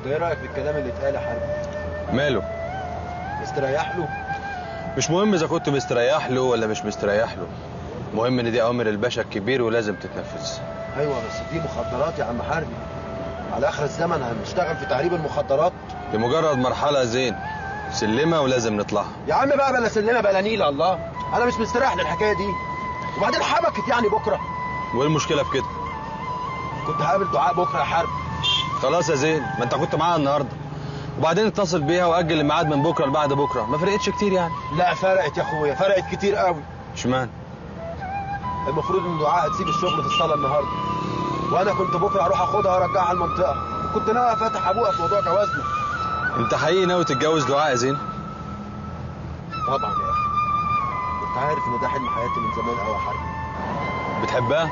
انت ايه رايك في الكلام اللي اتقال يا حرب ماله مستريح له مش مهم اذا كنت مستريح له ولا مش مستريح له مهم ان دي اوامر الباشا الكبير ولازم تتنفذ ايوه بس دي مخدرات يا عم حربي على اخر الزمن هنشتغل في تعريب المخدرات دي مجرد مرحله زين سلمه ولازم نطلعها يا عم بقى بلا سلمه بلا نيله الله انا مش مستريح للحكايه دي وبعدين حبكت يعني بكره وايه المشكله في كده كنت هقابل دعاء بكره يا حرب خلاص يا زين ما انت كنت معاها النهارده وبعدين اتصل بيها واجل الميعاد من بكره لبعد بكره ما فرقتش كتير يعني لا فرقت يا اخويا فرقت كتير قوي اشمعنى المفروض ان دعاء تسيب الشغل في الصاله النهارده وانا كنت بكره اروح اخدها وارجعها المنطقه وكنت ناوي فاتح ابوها في موضوع جوازنا انت حقيقي ناوي تتجوز دعاء يا زين طبعا يا اخي كنت عارف ان ده حلم حياتي من زمان قوي يا حرب بتحبها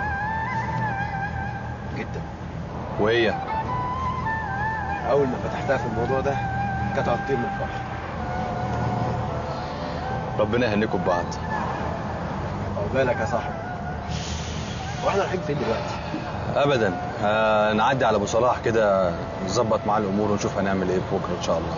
جدا وهي اول ما فتحتها في الموضوع ده كانت هتطير من الفرح ربنا يهنيكم ببعض عقبالك يا صاحبي واحنا رايحين فين دلوقتي ابدا هنعدي على ابو صلاح كده نظبط معاه الامور ونشوف هنعمل ايه بكره ان شاء الله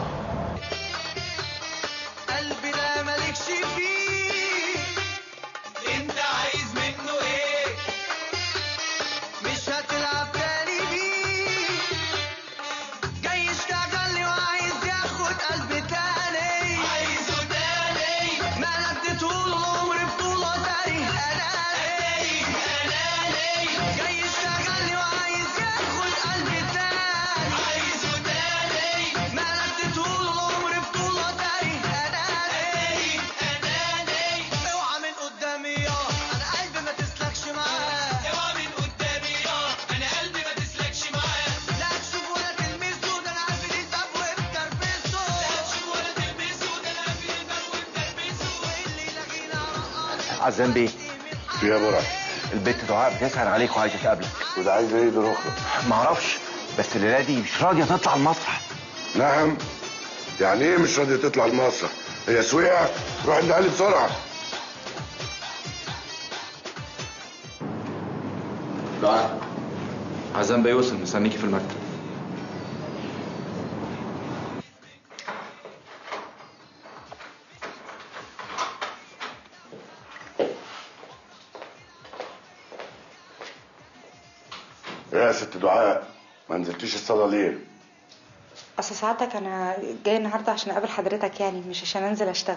قلبي ده مالكش فيه انت عايز منه ايه مش هتلعب تاني بيه جاي يشتغل لي وعايز ياخد قلبي تاني عايزه تاني ما انا اديتهوله العمر بطوله تاني اناني اناني جاي يشتغل لي وعايز ياخد قلبي تاني عايزه تاني ما انا اديتهوله العمر بطوله تاني اناني اناني اوعى من قدامي يا انا قلبي ما تسلكش معاه اوعى من قدامي يا انا قلبي ما تسلكش معاه لا تشوف ولا تلمسه ده انا قلبي ليه باب وبتربسه لا تشوف ولا تلمسه ده انا قلبي ليه باب وبتربسه واللي يلاقينا رقص عزام بيه في يا برع البت دعاء بتسأل عليك وعايزه تقابلك وده عايز ايه ده اخرى معرفش بس الليله دي مش راضيه تطلع المسرح نعم يعني ايه مش راضيه تطلع المسرح هي سويعه روح عند علي بسرعه دعاء عزام بيه وصل مستنيكي في المكتب يا ست دعاء ما نزلتيش الصاله ليه اصل سعادتك انا جاي النهارده عشان اقابل حضرتك يعني مش عشان انزل اشتغل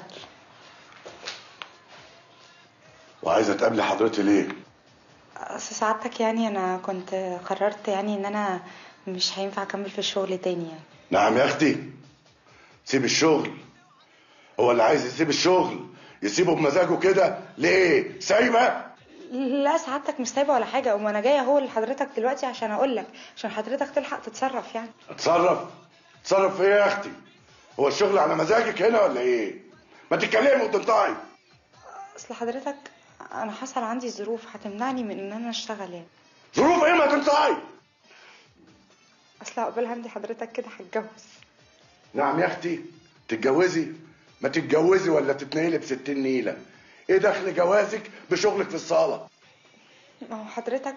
وعايزه تقابلي حضرتي ليه اصل سعادتك يعني انا كنت قررت يعني ان انا مش هينفع اكمل في الشغل تاني يعني نعم يا اختي سيب الشغل هو اللي عايز يسيب الشغل يسيبه بمزاجه كده ليه سايبه لا سعادتك مش سايبه ولا حاجه وما انا جايه اهو لحضرتك دلوقتي عشان اقول لك عشان حضرتك تلحق تتصرف يعني اتصرف اتصرف في ايه يا اختي هو الشغل على مزاجك هنا ولا ايه ما تتكلمي وتنطقي اصل حضرتك انا حصل عندي ظروف هتمنعني من ان انا اشتغل يعني ظروف ايه ما تنطقي اصل عقبال عندي حضرتك كده هتجوز نعم يا اختي تتجوزي ما تتجوزي ولا تتنيلي بستين نيله ايه دخل جوازك بشغلك في الصاله ما هو حضرتك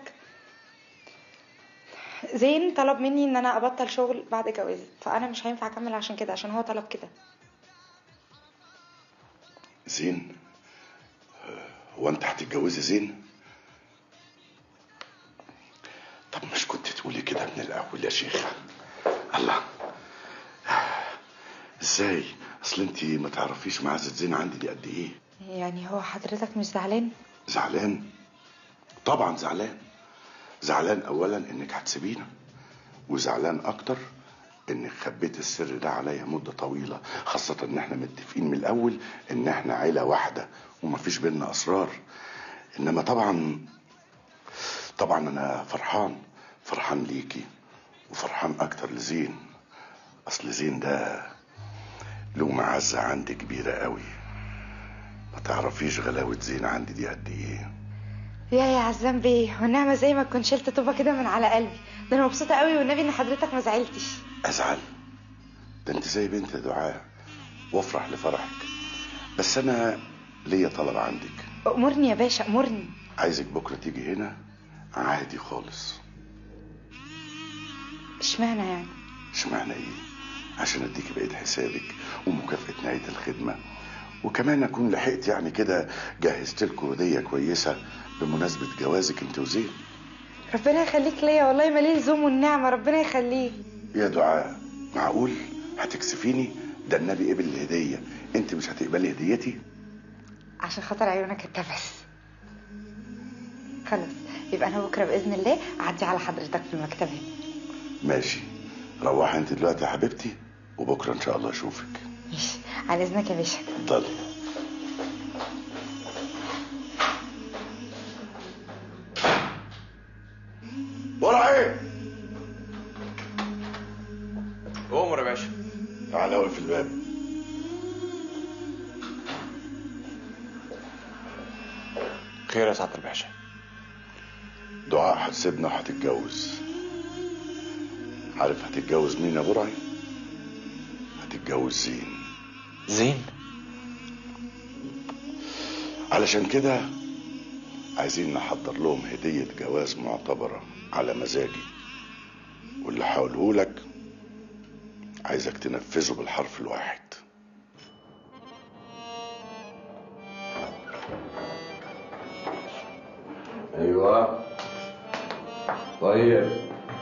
زين طلب مني ان انا ابطل شغل بعد جوازي فانا مش هينفع اكمل عشان كده عشان هو طلب كده زين هو انت هتتجوزي زين طب مش كنت تقولي كده من الاول يا شيخه الله ازاي اصل انت ما تعرفيش معزه زين عندي دي قد ايه يعني هو حضرتك مش زعلان زعلان طبعا زعلان زعلان اولا انك هتسيبينا وزعلان اكتر انك خبيت السر ده عليا مده طويله خاصه ان احنا متفقين من الاول ان احنا عيله واحده ومفيش بينا اسرار انما طبعا طبعا انا فرحان فرحان ليكي وفرحان اكتر لزين اصل زين ده له معزه عندي كبيره قوي ما تعرفيش غلاوه زين عندي دي قد ايه يا يا عزام بيه والنعمه زي ما كنت شلت طوبه كده من على قلبي ده انا مبسوطه قوي والنبي ان حضرتك ما زعلتش ازعل ده انت زي بنت دعاء وافرح لفرحك بس انا ليا طلب عندك امرني يا باشا امرني عايزك بكره تيجي هنا عادي خالص اشمعنى يعني اشمعنى ايه عشان اديك بقية حسابك ومكافأة نهاية الخدمة وكمان اكون لحقت يعني كده جهزت لكم هدية كويسة بمناسبة جوازك انت وزين ربنا يخليك ليا والله ماليه الزوم والنعمه ربنا يخليك يا دعاء معقول هتكسفيني ده النبي قبل الهدية انت مش هتقبلي هديتي عشان خاطر عيونك انت بس خلاص يبقى انا بكره باذن الله اعدي على حضرتك في المكتب هنا ماشي روح انت دلوقتي يا حبيبتي وبكرة ان شاء الله اشوفك ماشي على اذنك يا باشا اتفضلي ورا ايه أمر يا باشا تعالى اقف الباب خير يا سعادة الباشا دعاء هتسيبنا وهتتجوز عارف هتتجوز مين يا برعي هتتجوز زين زين علشان كده عايزين نحضر لهم هدية جواز معتبرة على مزاجي واللي هقوله لك عايزك تنفذه بالحرف الواحد ايوه طيب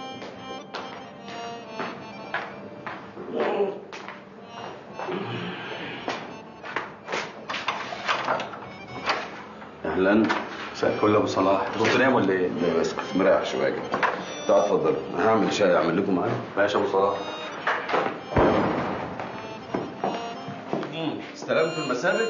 اهلا مساء الفل يا ابو صلاح انت كنت نايم ولا ايه؟ لا بس كنت مريح شويه كده تعال اتفضل انا هعمل شاي اعمل لكم معايا ماشي يا ابو صلاح استلمتوا المسابق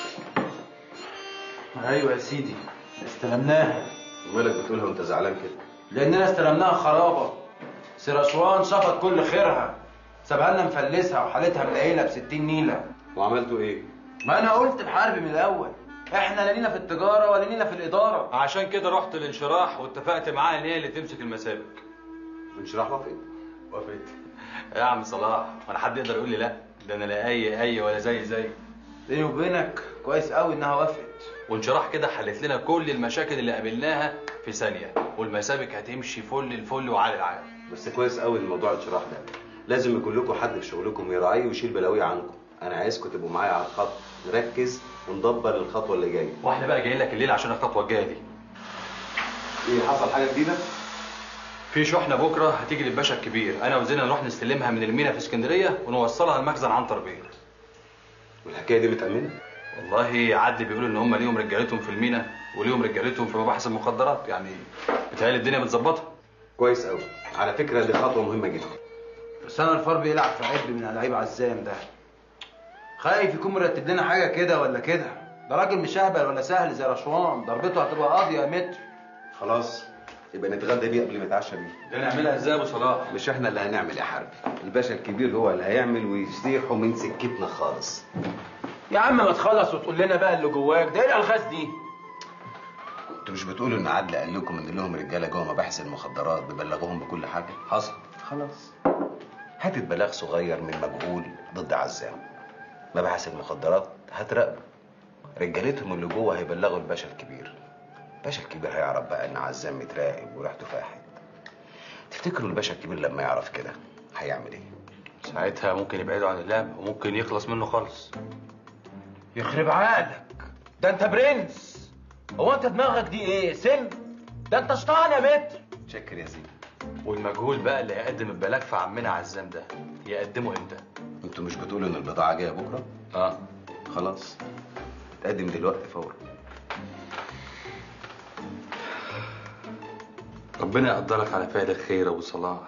ايوه يا سيدي استلمناها ومالك بتقولها وانت زعلان كده لاننا استلمناها خرابه سير اسوان شفط كل خيرها سابها لنا مفلسها وحالتها منيله ب 60 نيله وعملتوا ايه ما انا قلت الحرب من الاول احنا لا لينا في التجاره ولا لينا في الاداره عشان كده رحت الانشراح واتفقت معاها ان هي اللي تمسك المسابق انشراح وافق وافقت يا عم صلاح وانا حد يقدر يقول لي لا ده انا لا اي اي ولا زي زي بيني وبينك كويس قوي انها وافقت وانشراح كده حلت لنا كل المشاكل اللي قابلناها في ثانيه والمسابق هتمشي فل الفل وعلى العال بس كويس قوي الموضوع الانشراح ده لازم يكون لكم حد في شغلكم يراعيه ويشيل بلاويه عنكم انا عايزكم تبقوا معايا على الخط نركز وندبر الخطوه اللي جايه واحنا بقى جايين لك الليل عشان الخطوه الجايه دي ايه حصل حاجه جديده في شحنه بكره هتيجي للباشا الكبير انا وزينة نروح نستلمها من المينا في اسكندريه ونوصلها المخزن عنتر بيه والحكايه دي متامنه والله عدلي بيقول ان هم ليهم رجالتهم في المينا وليهم رجالتهم في مباحث المخدرات يعني بتهيألي الدنيا متظبطه كويس قوي على فكره دي خطوه مهمه جدا بس انا الفار بيلعب في عب من لعيب عزام ده خايف يكون مرتب لنا حاجه كده ولا كده ده راجل مش اهبل ولا سهل زي رشوان ضربته هتبقى قاضيه يا متر خلاص يبقى نتغدى بيه قبل ما نتعشى بيه ده نعملها ازاي يا ابو صلاح مش احنا اللي هنعمل يا حربي الباشا الكبير هو اللي هيعمل ويزيحه من سكتنا خالص يا عم ما تخلص وتقول لنا بقى اللي جواك ده ايه الالغاز دي انتوا مش بتقولوا ان عدل قال لكم ان لهم رجاله جوه مباحث المخدرات ببلغوهم بكل حاجه حصل خلاص هات بلاغ صغير من مجهول ضد عزام مباحث المخدرات هتراقبه رجالتهم اللي جوه هيبلغوا الباشا الكبير الباشا الكبير هيعرف بقى ان عزام متراقب وريحته فاحت تفتكروا الباشا الكبير لما يعرف كده هيعمل ايه ساعتها ممكن يبعدوا عن اللعب وممكن يخلص منه خالص يخرب عقلك ده انت برنس هو انت دماغك دي ايه سن ده انت شطان يا متر شكر يا زين والمجهول بقى اللي هيقدم البلاغ في عمنا عزام ده يقدمه امتى انتوا مش بتقولوا ان البضاعه جايه بكره اه خلاص تقدم دلوقتي فورا ربنا يقدرك على فعل الخير يا ابو صلاح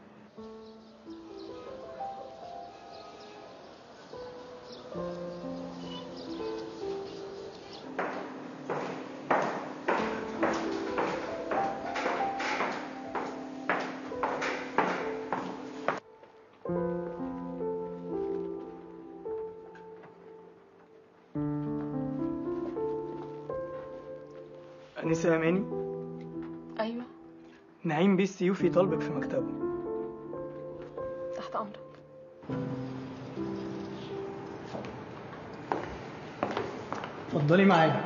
أنسة أماني ايوه نعيم بيه السيوفي طالبك في مكتبه تحت امرك اتفضلي معايا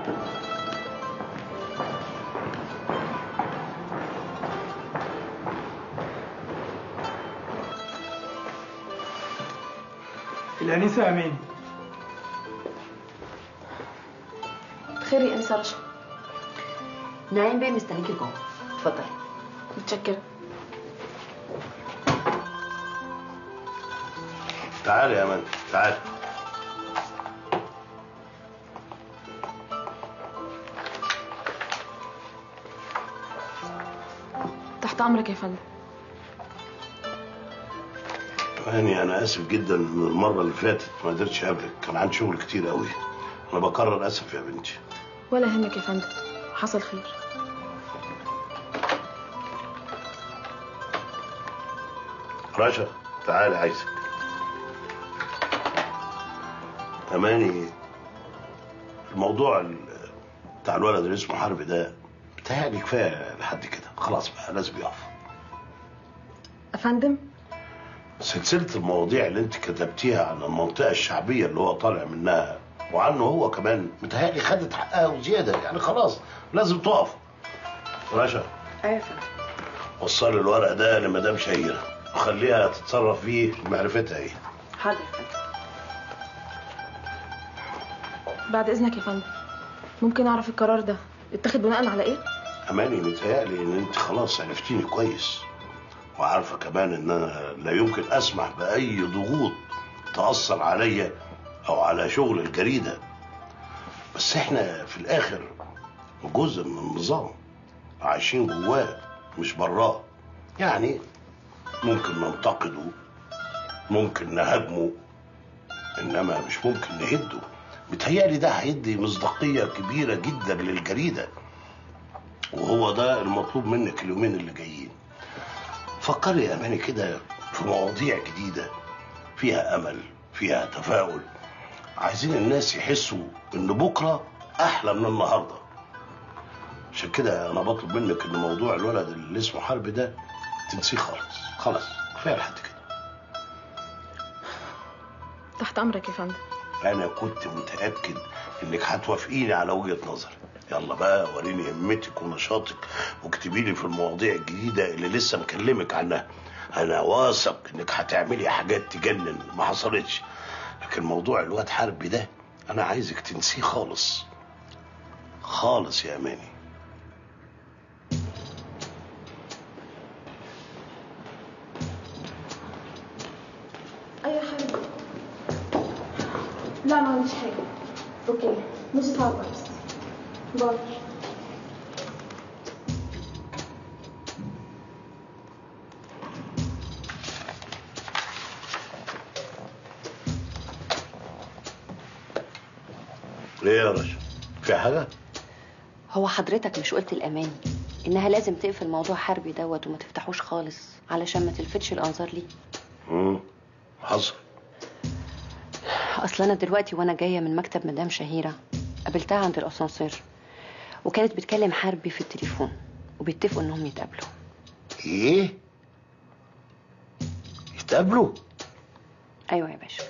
الأنسة أماني خير يا انسه رشا نعيم بيه مستنيكي جوه اتفضلي متشكره تعالي يا مان تعالي تحت امرك يا فندم هاني انا اسف جدا من المره اللي فاتت ما قدرتش اقابلك كان عندي شغل كتير قوي انا بكرر اسف يا بنتي ولا يهمك يا فندم حصل خير رشا تعالي عايزك اماني الموضوع ال- بتاع الولد اللي اسمه حرب ده بتهيألي كفايه لحد كده خلاص بقى لازم يقف افندم سلسلة المواضيع اللي انت كتبتيها عن المنطقة الشعبية اللي هو طالع منها وعنه هو كمان متهيألي خدت حقها وزيادة يعني خلاص لازم تقف رشا ايوه يا فندم وصلي الورق ده لمدام شهيرة وخليها تتصرف فيه بمعرفتها ايه حاضر يا فندم بعد اذنك يا فندم ممكن اعرف القرار ده اتخذ بناء على ايه اماني متهيألي ان انت خلاص عرفتيني كويس وعارفة كمان ان انا لا يمكن اسمح باي ضغوط تأثر عليا او على شغل الجريدة بس احنا في الاخر جزء من النظام عايشين جواه مش براه يعني ممكن ننتقده ممكن نهاجمه انما مش ممكن نهده متهيألي ده هيدي مصداقية كبيرة جدا للجريدة وهو ده المطلوب منك اليومين اللي جايين فكري يا اماني كده في مواضيع جديده فيها امل فيها تفاؤل عايزين الناس يحسوا ان بكره احلى من النهارده عشان كده انا بطلب منك ان موضوع الولد اللي اسمه حرب ده تنسيه خالص خلاص كفايه لحد كده تحت امرك يا فندم انا كنت متاكد انك هتوافقيني على وجهه نظري يلا بقى وريني همتك ونشاطك واكتبي لي في المواضيع الجديده اللي لسه مكلمك عنها انا واثق انك هتعملي حاجات تجنن ما حصلتش لكن موضوع الواد حربي ده انا عايزك تنسيه خالص خالص يا اماني اي حاجه لا ما عنديش حاجه اوكي نص ساعه بس باي ليه يا رشا في حاجه هو حضرتك مش قلت الأماني إنها لازم تقفل موضوع حربي دوت وما تفتحوش خالص علشان ما تلفتش الأنظار ليه امم حصل أصل أنا دلوقتي وأنا جاية من مكتب مدام شهيرة قابلتها عند الأسانسير وكانت بتكلم حربي في التليفون وبيتفقوا إنهم يتقابلوا ايه يتقابلوا أيوة يا باشا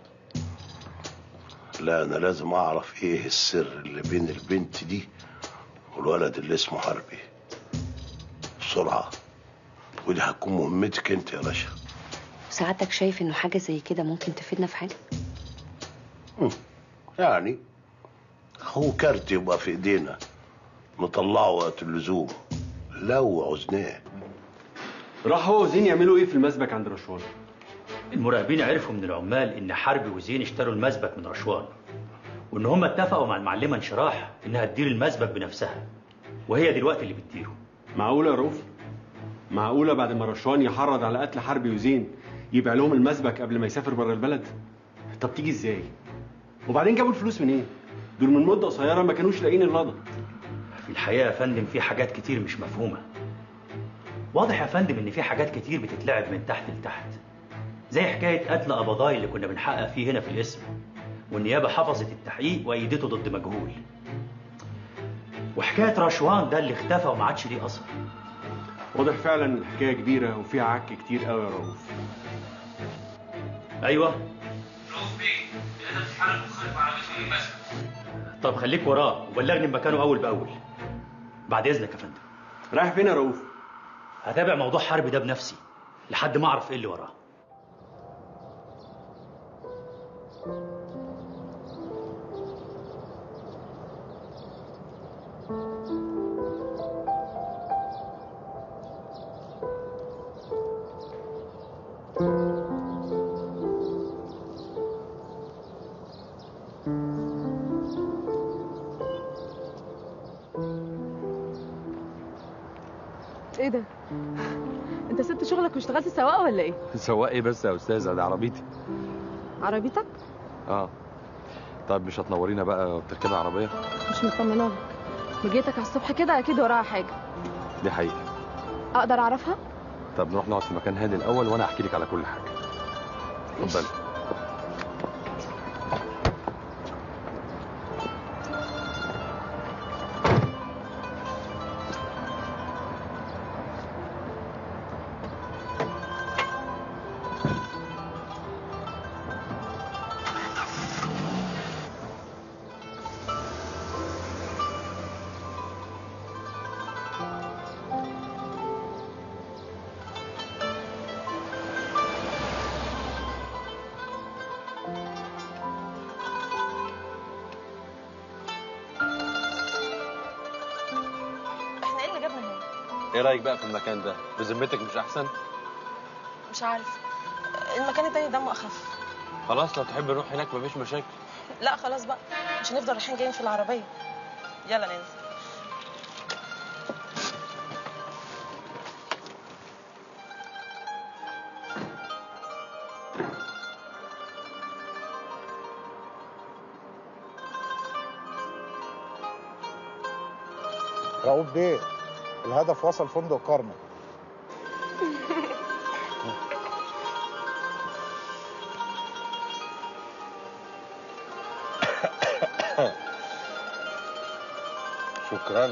لا انا لازم اعرف ايه السر اللي بين البنت دي والولد اللي اسمه حربي بسرعه ودي هتكون مهمتك انت يا رشا سعادتك شايف إنه حاجة زي كده ممكن تفيدنا في حاجة مم. يعني هو كارت يبقى في ايدينا نطلعه وقت اللزوم لو عوزناه راحوا عاوزين يعملوا ايه في المسبك عند رشوان المراقبين عرفوا من العمال ان حربي وزين اشتروا المسبك من رشوان وان هم اتفقوا مع المعلمه انشراح انها تدير المسبك بنفسها وهي دلوقتي اللي بتديره معقوله يا رؤوف معقوله بعد ما رشوان يحرض على قتل حربي وزين يبيع لهم المسبك قبل ما يسافر بره البلد طب تيجي ازاي وبعدين جابوا الفلوس منين دول من مده قصيره ما كانوش لاقيين اللضا في الحقيقه يا فندم في حاجات كتير مش مفهومه واضح يا فندم ان في حاجات كتير بتتلعب من تحت لتحت زي حكايه قتل قبضاي اللي كنا بنحقق فيه هنا في القسم والنيابه حفظت التحقيق وايدته ضد مجهول وحكايه رشوان ده اللي اختفى وما عادش ليه اثر واضح فعلا إن الحكايه كبيره وفيها عك كتير قوي يا رؤوف ايوه طب خليك وراه وبلغني بمكانه اول باول بعد اذنك يا فندم رايح فين يا رؤوف هتابع موضوع حرب ده بنفسي لحد ما اعرف ايه اللي وراه ايه ده انت سبت شغلك واشتغلت سواق ولا ايه سواق ايه بس يا استاذه ده عربيتي عربيتك اه طيب مش هتنورينا بقى وبتركبي عربيه مش مطمنه لك مجيتك على الصبح كده اكيد وراها حاجه دي حقيقه اقدر اعرفها طب نروح نقعد في مكان هادي الاول وانا احكي لك على كل حاجه اتفضلي احنا ايه اللي جابنا هنا ايه رايك بقى في المكان ده بذمتك مش احسن مش عارف المكان التاني دمه اخف خلاص لو تحب نروح هناك مفيش مشاكل لا خلاص بقى مش هنفضل رايحين جايين في العربيه يلا ننزل رؤوف بيه الهدف وصل فندق كارما شكرا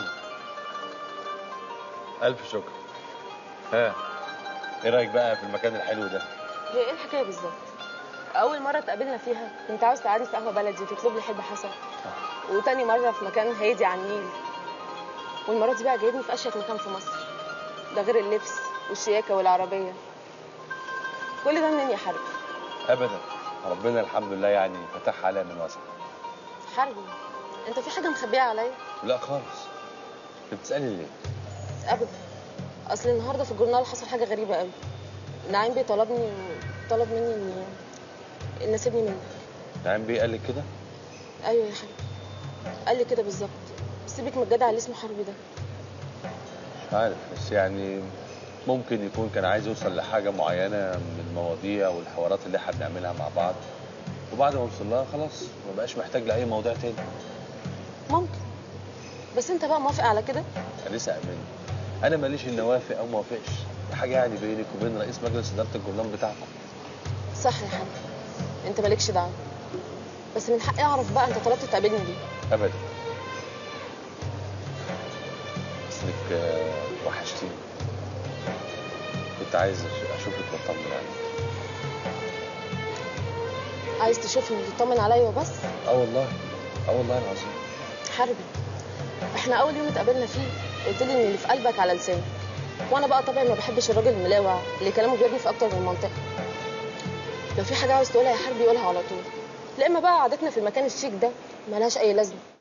الف شكر ها ايه رايك بقى في المكان الحلو ده هي ايه الحكايه بالظبط اول مره اتقابلنا فيها كنت عاوز تعالي في قهوه بلدي وتطلب لي حلبة حسن وتاني مره في مكان هادي على النيل والمره دي بقى جايبني في اشيك مكان في مصر ده غير اللبس والشياكه والعربيه كل ده منين يا حربي ابدا ربنا الحمد لله يعني فتح عليا من واسع حربي انت في حاجه مخبيها عليا لا خالص انت بتسالني ليه ابدا اصل النهارده في الجورنال حصل حاجه غريبه قوي نعيم بيه طلبني طلب مني اني ان اسيبني منك نعم بيه قال لك كده ايوه يا حبيبي قال لي كده بالظبط سيبك من الجدع اللي اسمه حربي ده مش عارف بس يعني ممكن يكون كان عايز يوصل لحاجه معينه من المواضيع والحوارات اللي احنا بنعملها مع بعض وبعد ما وصل لها خلاص ما بقاش محتاج لاي موضوع تاني ممكن بس انت بقى موافق على كده لسه امين انا ماليش اني اوافق او ما اوافقش دي حاجه يعني بينك وبين رئيس مجلس اداره الجورنال بتاعكم صح يا حبيبي انت مالكش دعوه بس من حقي اعرف بقى انت طلبت تقابلني ليه ابدا اصلك آه، وحشتيني كنت عايز أش- اشوفك واطمن عليك عايز تشوفني وتطمن عليا وبس اه والله اه والله العظيم حربي احنا اول يوم اتقابلنا فيه قلت لي ان اللي في قلبك على لسانك وانا بقى طبعا ما بحبش الراجل الملاوع اللي كلامه بيجي في اكتر من منطقه لو في حاجه عاوز تقولها يا حربي قولها على طول لا اما بقى قعدتنا في المكان الشيك ده ملهاش اي لازمه